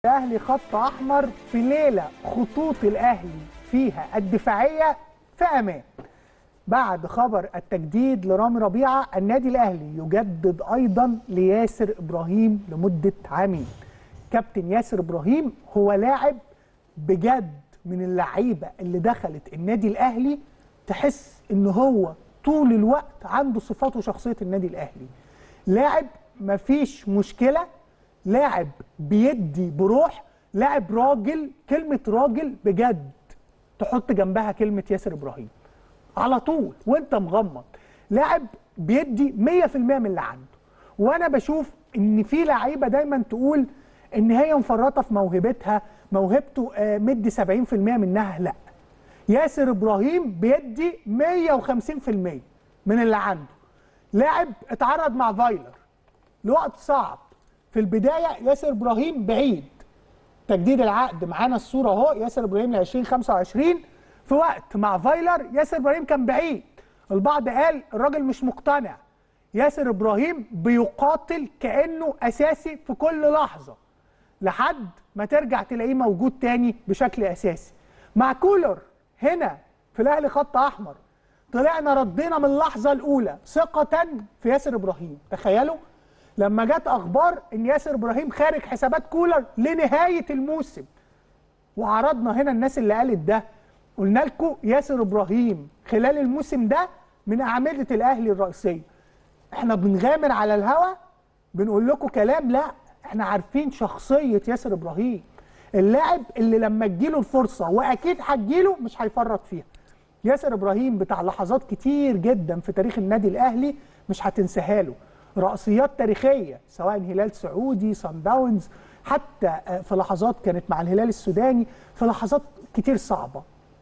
الاهلي خط احمر في ليله خطوط الاهلي فيها الدفاعيه في امان بعد خبر التجديد لرامي ربيعه النادي الاهلي يجدد ايضا لياسر ابراهيم لمده عامين كابتن ياسر ابراهيم هو لاعب بجد من اللعيبه اللي دخلت النادي الاهلي تحس ان هو طول الوقت عنده صفات وشخصيه النادي الاهلي لاعب مفيش مشكله لاعب بيدي بروح لاعب راجل كلمه راجل بجد تحط جنبها كلمه ياسر ابراهيم على طول وانت مغمض لاعب بيدي 100% من اللي عنده وانا بشوف ان في لعيبه دايما تقول ان هي مفرطه في موهبتها موهبته آه، مدي 70% منها لا ياسر ابراهيم بيدي 150% من اللي عنده لاعب اتعرض مع فايلر لوقت صعب في البدايه ياسر ابراهيم بعيد تجديد العقد معانا الصوره اهو ياسر ابراهيم ل 2025 في وقت مع فايلر ياسر ابراهيم كان بعيد البعض قال الراجل مش مقتنع ياسر ابراهيم بيقاتل كانه اساسي في كل لحظه لحد ما ترجع تلاقيه موجود تاني بشكل اساسي مع كولر هنا في الاهلي خط احمر طلعنا ردينا من اللحظه الاولى ثقه في ياسر ابراهيم تخيلوا لما جت اخبار ان ياسر ابراهيم خارج حسابات كولر لنهايه الموسم وعرضنا هنا الناس اللي قالت ده قلنا لكم ياسر ابراهيم خلال الموسم ده من اعمده الاهلي الرئيسيه احنا بنغامر على الهوا بنقول لكم كلام لا احنا عارفين شخصيه ياسر ابراهيم اللاعب اللي لما تجيله الفرصه واكيد هتجيله مش هيفرط فيها ياسر ابراهيم بتاع لحظات كتير جدا في تاريخ النادي الاهلي مش هتنساها له رأسيات تاريخية سواء هلال سعودي سان داونز حتى آه، في لحظات كانت مع الهلال السوداني في لحظات كتير صعبة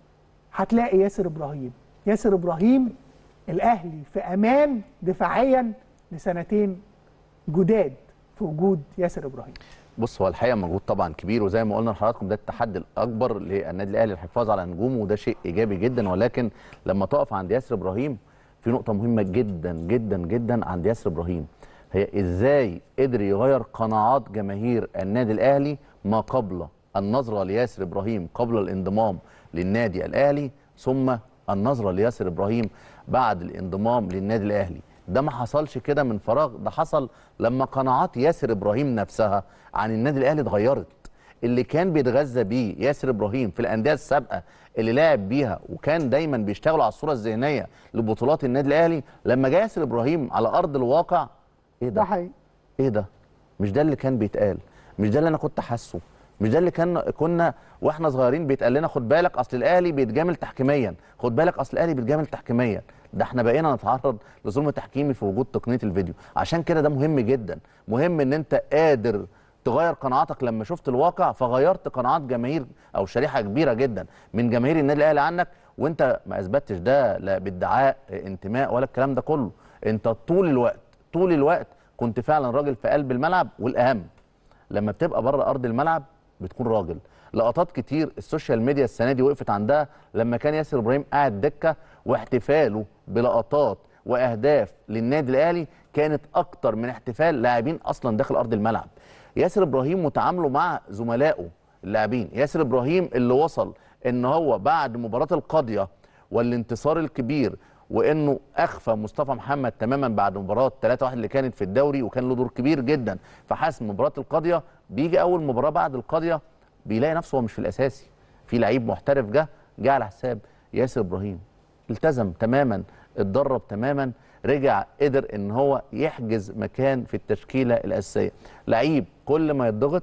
هتلاقي ياسر إبراهيم ياسر إبراهيم الأهلي في أمان دفاعيا لسنتين جداد في وجود ياسر إبراهيم بص هو الحقيقه مجهود طبعا كبير وزي ما قلنا لحضراتكم ده التحدي الاكبر للنادي الاهلي الحفاظ على نجومه وده شيء ايجابي جدا ولكن لما تقف عند ياسر ابراهيم في نقطه مهمه جدا جدا جدا عند ياسر ابراهيم هي ازاي قدر يغير قناعات جماهير النادي الاهلي ما قبل النظره لياسر ابراهيم قبل الانضمام للنادي الاهلي ثم النظره لياسر ابراهيم بعد الانضمام للنادي الاهلي ده ما حصلش كده من فراغ ده حصل لما قناعات ياسر ابراهيم نفسها عن النادي الاهلي اتغيرت اللي كان بيتغذى بيه ياسر ابراهيم في الانديه السابقه اللي لعب بيها وكان دايما بيشتغلوا على الصوره الذهنيه لبطولات النادي الاهلي لما جه ياسر ابراهيم على ارض الواقع ايه ده؟ ده حقيقي ايه ده؟ مش ده اللي كان بيتقال مش ده اللي انا كنت حاسه مش ده اللي كان كنا واحنا صغيرين بيتقال لنا خد بالك اصل الاهلي بيتجامل تحكيميا خد بالك اصل الاهلي بيتجامل تحكيميا ده احنا بقينا نتعرض لظلم تحكيمي في وجود تقنيه الفيديو عشان كده ده مهم جدا مهم ان انت قادر تغير قناعاتك لما شفت الواقع فغيرت قناعات جماهير او شريحه كبيره جدا من جماهير النادي الاهلي عنك وانت ما اثبتش ده لا بادعاء انتماء ولا الكلام ده كله انت طول الوقت طول الوقت كنت فعلا راجل في قلب الملعب والاهم لما بتبقى بره ارض الملعب بتكون راجل لقطات كتير السوشيال ميديا السنه دي وقفت عندها لما كان ياسر ابراهيم قاعد دكه واحتفاله بلقطات واهداف للنادي الاهلي كانت اكتر من احتفال لاعبين اصلا داخل ارض الملعب ياسر ابراهيم وتعامله مع زملائه اللاعبين ياسر ابراهيم اللي وصل ان هو بعد مباراه القاضيه والانتصار الكبير وانه اخفى مصطفى محمد تماما بعد مباراه 3-1 اللي كانت في الدوري وكان له دور كبير جدا في حسم مباراه القاضيه بيجي اول مباراه بعد القاضيه بيلاقي نفسه هو مش في الاساسي في لعيب محترف جه جه على حساب ياسر ابراهيم التزم تماما اتدرب تماما رجع قدر ان هو يحجز مكان في التشكيله الاساسيه لعيب كل ما يضغط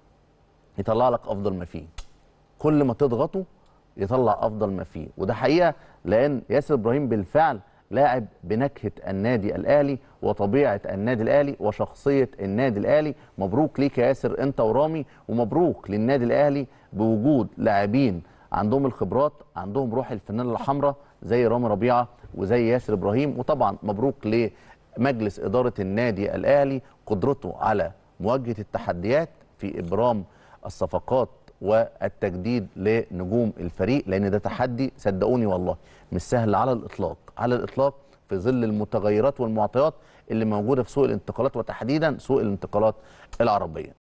يطلع لك افضل ما فيه كل ما تضغطه يطلع افضل ما فيه وده حقيقه لان ياسر ابراهيم بالفعل لاعب بنكهه النادي الاهلي وطبيعه النادي الاهلي وشخصيه النادي الاهلي مبروك ليك يا ياسر انت ورامي ومبروك للنادي الاهلي بوجود لاعبين عندهم الخبرات عندهم روح الفنانه الحمراء زي رامي ربيعه وزي ياسر ابراهيم وطبعا مبروك لمجلس اداره النادي الاهلي قدرته على مواجهه التحديات في ابرام الصفقات والتجديد لنجوم الفريق لان ده تحدي صدقوني والله مش سهل على الاطلاق على الاطلاق في ظل المتغيرات والمعطيات اللي موجوده في سوق الانتقالات وتحديدا سوق الانتقالات العربيه